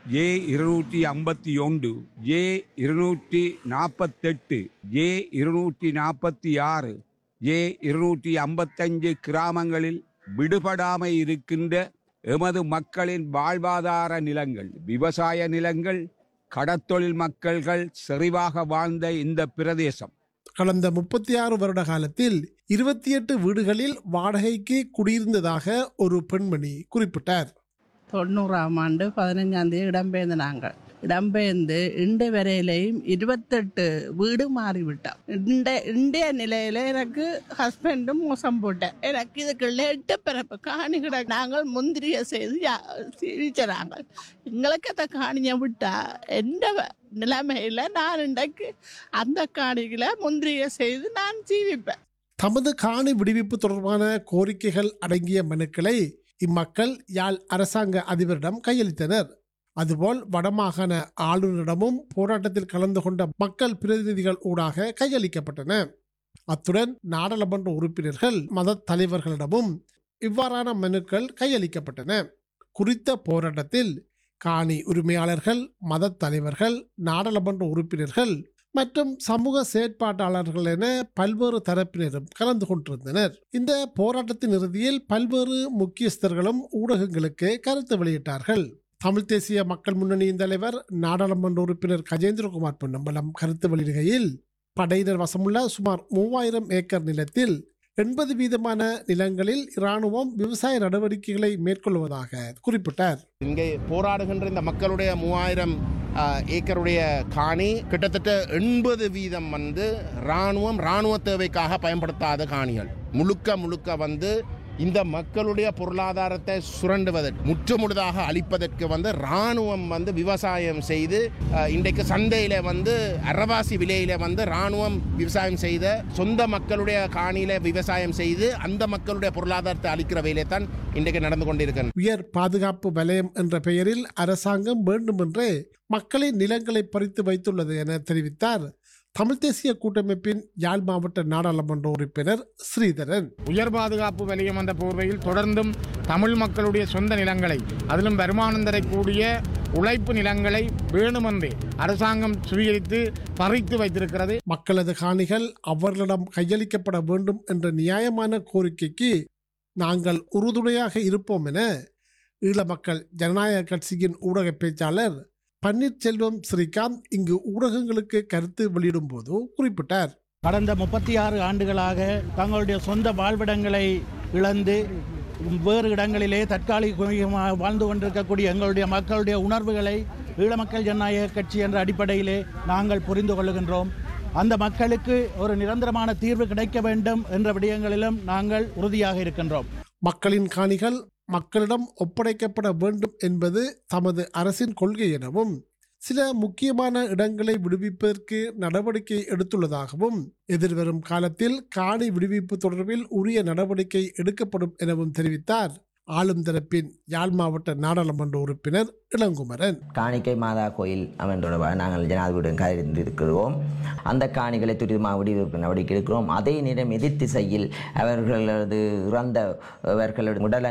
J இருநூற்றி ஐம்பத்தி ஒன்று ஜே இருநூற்றி நாற்பத்தெட்டு ஜே இருநூற்றி நாற்பத்தி ஆறு ஜே இருநூற்றி ஐம்பத்தஞ்சு கிராமங்களில் விடுபடாமை இருக்கின்ற எமது மக்களின் வாழ்வாதார நிலங்கள் விவசாய நிலங்கள் கடத்தொழில் மக்கள்கள் செறிவாக வாழ்ந்த இந்த பிரதேசம் கடந்த முப்பத்தி ஆறு வருட காலத்தில் இருபத்தி எட்டு வீடுகளில் வாடகைக்கு குடியிருந்ததாக ஒரு பெண்மணி குறிப்பிட்டார் தொண்ணூறாம் ஆண்டு பதினஞ்சாம் தேதி இடம்பெயர்ந்து நாங்கள் இடம்பெயர்ந்து இன்று வரையிலையும் இருபத்தெட்டு வீடு மாறிவிட்டோம் இந்த இந்திய நிலையில எனக்கு ஹஸ்பண்டும் மோசம் போட்டேன் எனக்கு இதுக்குள்ள எட்டு பிறப்பு காணி கிட நாங்கள் முந்திரிய செய்து சிரிச்சாங்க எங்களுக்கு அந்த காணியை விட்டா எந்த வ- நிலைமையில நான் இன்றைக்கு அந்த காணிகளை முந்திரிய செய்து நான் ஜீவிப்பேன் தமது காணி விடுவிப்பு தொடர்பான கோரிக்கைகள் அடங்கிய மனுக்களை இம்மக்கள் யாழ் அரசாங்க அதிபரிடம் கையளித்தனர் அதுபோல் வடமாகாண ஆளுநரிடமும் போராட்டத்தில் கலந்து கொண்ட மக்கள் பிரதிநிதிகள் ஊடாக கையளிக்கப்பட்டன அத்துடன் நாடாளுமன்ற உறுப்பினர்கள் மத தலைவர்களிடமும் இவ்வாறான மனுக்கள் கையளிக்கப்பட்டன குறித்த போராட்டத்தில் காணி உரிமையாளர்கள் மத தலைவர்கள் நாடாளுமன்ற உறுப்பினர்கள் மற்றும் சமூக செயற்பாட்டாளர்கள் என பல்வேறு தரப்பினரும் கலந்து கொண்டிருந்தனர் இந்த போராட்டத்தின் இறுதியில் பல்வேறு முக்கியஸ்தர்களும் ஊடகங்களுக்கு கருத்து வெளியிட்டார்கள் தமிழ் தேசிய மக்கள் முன்னணியின் தலைவர் நாடாளுமன்ற உறுப்பினர் கஜேந்திரகுமார் பொன்னம்பலம் கருத்து வெளியிடுகையில் படையினர் வசமுள்ள சுமார் மூவாயிரம் ஏக்கர் நிலத்தில் எண்பது வீதமான நிலங்களில் இராணுவம் விவசாய நடவடிக்கைகளை மேற்கொள்வதாக குறிப்பிட்டார் இங்கே போராடுகின்ற இந்த மக்களுடைய மூவாயிரம் ஏக்கருடைய காணி கிட்டத்தட்ட எண்பது வீதம் வந்து இராணுவம் இராணுவ தேவைக்காக பயன்படுத்தாத காணிகள் முழுக்க முழுக்க வந்து இந்த மக்களுடைய பொருளாதாரத்தை சுரண்டுவதற்கு முற்றுமுழுதாக அழிப்பதற்கு வந்து இராணுவம் வந்து விவசாயம் செய்து அஹ், இன்றைக்கு சந்தையில் வந்து அரவாசி விலையில வந்து இராணுவம் விவசாயம் செய்த சொந்த மக்களுடைய காணியில விவசாயம் செய்து அந்த மக்களுடைய பொருளாதாரத்தை அழிக்கிற வேலையை தான் இன்றைக்கு நடந்து கொண்டிருக்கிறது உயர் பாதுகாப்பு வலயம் என்ற பெயரில் அரசாங்கம் வேண்டுமென்றே மக்களின் நிலங்களை பறித்து வைத்துள்ளது என தெரிவித்தார் தமிழ் தேசிய கூட்டமைப்பின் யாழ் மாவட்ட நாடாளுமன்ற உறுப்பினர் ஸ்ரீதரன் உயர் பாதுகாப்பு வலயம் என்ற போர்வையில் தொடர்ந்தும் தமிழ் மக்களுடைய சொந்த நிலங்களை அதிலும் வருமானம் தரக்கூடிய உழைப்பு நிலங்களை வேணுமென்றே அரசாங்கம் சுவீகரித்து பறித்து வைத்திருக்கிறது மக்களது காணிகள் அவர்களிடம் கையளிக்கப்பட வேண்டும் என்ற நியாயமான கோரிக்கைக்கு நாங்கள் உறுதுணையாக இருப்போம் என ஈழ மக்கள் ஜனநாயக கட்சியின் ஊடக பேச்சாளர் பன்னீர்செல்வம் ஸ்ரீகாந்த் இங்கு ஊடகங்களுக்கு கருத்து வெளியிடும் போது குறிப்பிட்டார் கடந்த முப்பத்தி ஆறு ஆண்டுகளாக தங்களுடைய சொந்த வாழ்விடங்களை இழந்து வேறு இடங்களிலே தற்காலிகமாக வாழ்ந்து கொண்டிருக்கக்கூடிய எங்களுடைய மக்களுடைய உணர்வுகளை ஈழ மக்கள் ஜனநாயக கட்சி என்ற அடிப்படையிலே நாங்கள் புரிந்து கொள்ளுகின்றோம் அந்த மக்களுக்கு ஒரு நிரந்தரமான தீர்வு கிடைக்க வேண்டும் என்ற விடயங்களிலும் நாங்கள் உறுதியாக இருக்கின்றோம் மக்களின் காணிகள் மக்களிடம் ஒப்படைக்கப்பட வேண்டும் என்பது தமது அரசின் கொள்கை எனவும் சில முக்கியமான இடங்களை விடுவிப்பதற்கு நடவடிக்கை எடுத்துள்ளதாகவும் எதிர்வரும் காலத்தில் காணி விடுவிப்பு தொடர்பில் உரிய நடவடிக்கை எடுக்கப்படும் எனவும் தெரிவித்தார் ஆளும் தரப்பின் யாழ் மாவட்ட நாடாளுமன்ற உறுப்பினர் இளங்குமரன் காணிக்கை மாதா கோயில் அவன் தொடர்பாக நாங்கள் ஜனாதிபதியுடன் கலந்திருக்கிறோம் அந்த காணிகளை துரிதமாக விடுவிப்பு நடவடிக்கை எடுக்கிறோம் அதே நேரம் எதிர் திசையில் அவர்களது இறந்தவர்களது உடல்